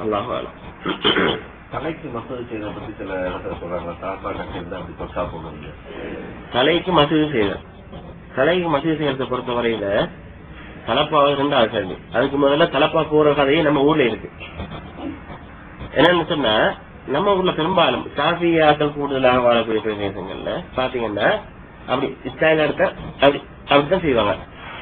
அல்லாஹ் ஆலம் தலைக்கு மசூது செய்யறத பத்தி சில இடத்துல சொல்றாங்க தாத்தா கட்டி இருந்தா அப்படி தொட்டா போகுது தலைக்கு மசூதி செய்யணும் தலைக்கு மசூதி செய்யறதை பொறுத்த வரையில தலப்பாவது ரெண்டாவது கேள்வி அதுக்கு முதல்ல தலப்பா போற கதையே நம்ம ஊர்ல இருக்கு என்னன்னு சொன்னா நம்ம ஊர்ல பெரும்பாலும் சாஃபியாக்கள் கூடுதலாக வாழக்கூடிய பிரதேசங்கள்ல பாத்தீங்கன்னா அப்படி ஸ்டைல எடுத்த அப்படி அப்படித்தான் செய்வாங்க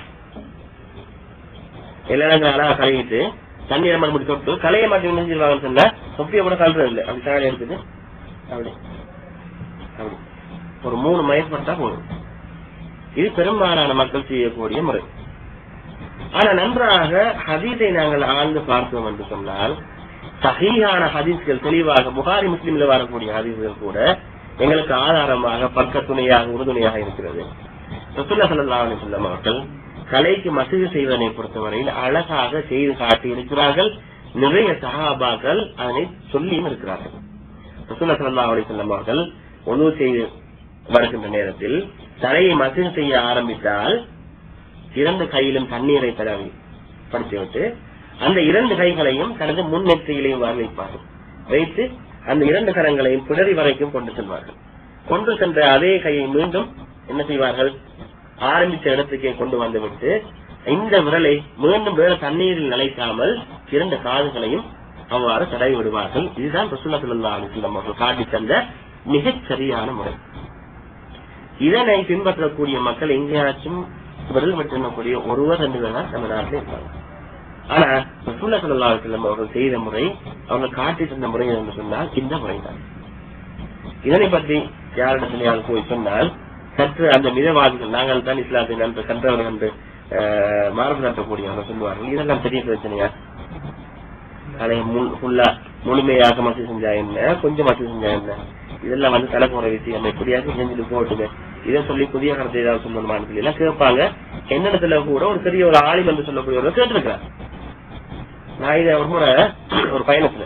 எல்லா இடங்களும் அழகா கழுவிட்டு தண்ணீரை மறுபடி தொட்டு கலையை மாட்டி என்ன செய்வாங்கன்னு சொன்னா தொப்பியை கூட கழுறது இல்லை அப்படி சாலை எடுத்துட்டு அப்படி அப்படி ஒரு மூணு மைல் பட்டா போதும் இது பெரும்பாலான மக்கள் செய்யக்கூடிய முறை ஆனா நன்றாக ஹதீஸை நாங்கள் ஆழ்ந்து பார்த்தோம் என்று சொன்னால் சஹீஹான ஹதீஸ்கள் தெளிவாக புகாரி முஸ்லிம்ல வரக்கூடிய ஹதீஸ்கள் கூட எங்களுக்கு ஆதாரமாக பக்க துணையாக உறுதுணையாக இருக்கிறது ரசூல்லா ஸல்லல்லாஹு அலைஹி வஸல்லம் அவர்கள் கலைக்கு மசூதி செய்வதனை பொறுத்தவரையில் அழகாக செய்து காட்டி இருக்கிறார்கள் நிறைய சஹாபாக்கள் அதனை சொல்லியும் இருக்கிறார்கள் ரசூல்லா ஸல்லல்லாஹு அலைஹி வஸல்லம் அவர்கள் ஒழுங்கு செய்து வருகின்ற நேரத்தில் தலையை மசூதி செய்ய ஆரம்பித்தால் இரண்டு கையிலும் தண்ணீரை தடவி படித்துவிட்டு அந்த இரண்டு கைகளையும் தனது முன் நெற்றியிலையும் வாரி வைப்பார்கள் வைத்து அந்த இரண்டு கரங்களையும் பிடரி வரைக்கும் கொண்டு செல்வார்கள் கொண்டு சென்ற அதே கையை மீண்டும் என்ன செய்வார்கள் ஆரம்பித்த இடத்துக்கே கொண்டு வந்துவிட்டு இந்த விரலை மீண்டும் வேற தண்ணீரில் நிலைக்காமல் இரண்டு காதுகளையும் அவ்வாறு தடவி விடுவார்கள் இதுதான் ரசூல்லா ஸல்லல்லாஹு அலைஹி வஸல்லம் அவர்கள் காட்டி தந்த மிகச் சரியான முறை இதனை பின்பற்றக்கூடிய மக்கள் எங்கேயாச்சும் விரல் வெட்டக்கூடிய ஒருவர் ரெண்டு பேர் தான் நம்ம நாட்டில் இருப்பாங்க ஆனா ரசூல்லா ஸல்லல்லாஹு அலைஹி வஸல்லம் அவர்கள் செய்த முறை அவர்கள் காட்டி தந்த முறை என்று சொன்னால் இந்த முறைதான் இதனை பற்றி யாரிடத்திலேயாவது போய் சொன்னால் சற்று அந்த மிதவாதிகள் நாங்கள் தான் இஸ்லாத்தை நன்று கன்றவர்கள் என்று அஹ், மார்பு காட்டக்கூடியவர்கள் சொல்லுவார்கள் இதெல்லாம் பெரிய பிரச்சனையா அதை ஃபுல்லா முழுமையாக மசூதி செஞ்சா என்ன கொஞ்சம் மசூதி செஞ்சா என்ன இதெல்லாம் வந்து தலைமுறை விஷயம் எப்படியாச்சும் செஞ்சுட்டு போட்டுங்க இதை சொல்லி புதிய கருத்தை ஏதாவது சொல்லணுமான்னு சொல்லி எல்லாம் கேட்பாங்க என்னிடத்துல கூட ஒரு பெரிய ஒரு ஆலிம் என்று சொல்லக்கூடியவர்கள் கேட்டிருக்கிறார் நான் இதை ஒரு முறை ஒரு பயணத்துல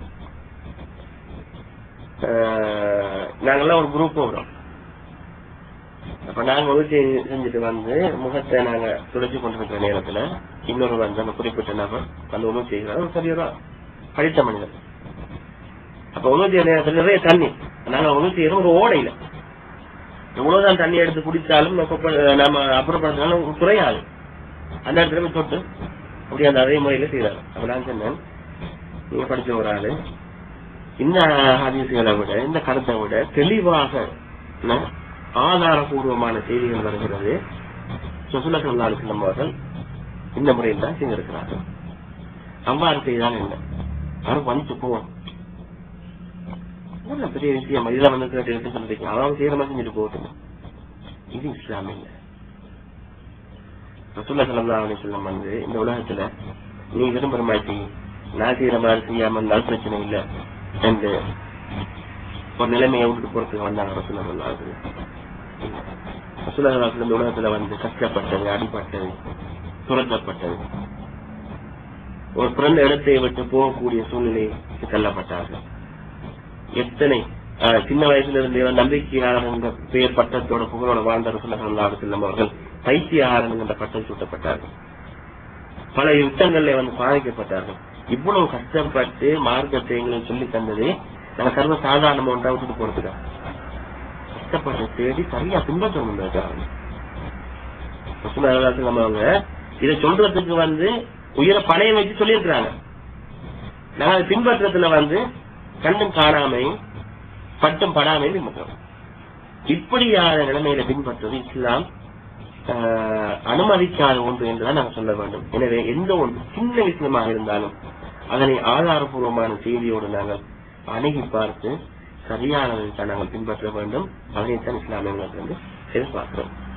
அஹ், நாங்கெல்லாம் ஒரு குரூப் போகிறோம் அப்ப நாங்க உதவி செஞ்சுட்டு வந்து முகத்தை நாங்க துடைச்சு கொண்டிருக்கிற நேரத்துல இன்னொரு வந்து அந்த குறிப்பிட்ட நபர் அந்த உணவு செய்கிறார் ஒரு பெரிய ஒரு படித்த மனிதர் அப்ப உணவு செய்யற நேரத்துல நிறைய தண்ணி நாங்க உணவு செய்யறோம் ஒரு ஓடையில எவ்வளவுதான் தண்ணி எடுத்து குடித்தாலும் நம்ம குப்பை- நம்ம அப்புறப்படுத்தினாலும் குறையாது அந்த இடத்துல போய் தொட்டு அப்படி அந்த அதே முறையில செய்யறாரு அப்ப நான் சொன்னேன் நீங்க படிச்ச ஒரு ஆளு இந்த ஹதீசுகளை விட இந்த கருத்தை விட தெளிவாக ந- ஆதாரபூர்வமான செய்திகள் வருகிறது சுசுல சொல்லாருக்கு நம்ம அவர்கள் இந்த முறையில் தான் செய்திருக்கிறார்கள் அவ்வாறு செய்தால் என்ன அவர் வந்துட்டு போவோம் நல்ல பெரிய விஷயம் இதெல்லாம் வந்து கேட்டு எடுத்து சொல்றீங்க அவன் செய்யற மாதிரி செஞ்சுட்டு போகட்டும் இது இஸ்லாம் இல்லை ரசூல்லா ஸல்லல்லாஹு அலைஹி வஸல்லம் வந்து இந்த உலகத்துல நீ விரும்புற மாதிரி நான் செய்யற மாதிரி செய்யாம இருந்தாலும் பிரச்சனை இல்ல என்று ஒரு நிலைமையை விட்டுட்டு போறதுக்கு வந்தாங்க ரசூல்லா ஸல்லல்லாஹு அலைஹி வஸல்லம் ரசூல்லா ஸல்லல்லாஹு அலைஹி வஸல்லம் இந்த உலகத்துல வந்து கஷ்டப்பட்டது அடிபட்டது துரத்தப்பட்டது ஒரு பிறந்த இடத்தை விட்டு போகக்கூடிய சூழ்நிலைக்கு தள்ளப்பட்டார்கள் எத்தனை ஆஹ், சின்ன வயசுல இருந்து நம்பிக்கையாளர் என்ற பெயர் பட்டத்தோட புகழோட வாழ்ந்த ரசூலுல்லாஹி செல்லம் அவர்கள் பைத்தியகாரன் என்ற பட்டம் சூட்டப்பட்டார்கள் பல யுத்தங்கள்ல வந்து பாதிக்கப்பட்டார்கள் இவ்வளவு கஷ்டப்பட்டு மார்க்கத்தை எங்களுக்கு சொல்லி தந்தது நாங்க சர்வ சாதாரணமா ஒன்றா விட்டுட்டு போறதுக்கா கஷ்டப்பட்டு தேடி சரியா பின்பற்ற முடியாது அவங்க இதை சொல்றதுக்கு வந்து உயிரை பணையம் வச்சு சொல்லியிருக்கிறாங்க நாங்க அதை பின்பற்றத்துல வந்து கண்ணும் காணாமையும் பட்டும் படாமையும் பின்பற்றுறோம் இப்படியான நிலைமையில பின்பற்றுவது இஸ்லாம் ஆஹ், அனுமதிக்காத ஒன்று என்றுதான் நாங்கள் சொல்ல வேண்டும் எனவே எந்த ஒன்று சின்ன விஷயமாக இருந்தாலும் அதனை ஆதாரபூர்வமான செய்தியோடு நாங்கள் அணுகி பார்த்து சரியானதை தான் நாங்கள் பின்பற்ற வேண்டும் அதனைத்தான் இஸ்லாமியர்கள் வந்து எதிர்பார்க்கிறோம்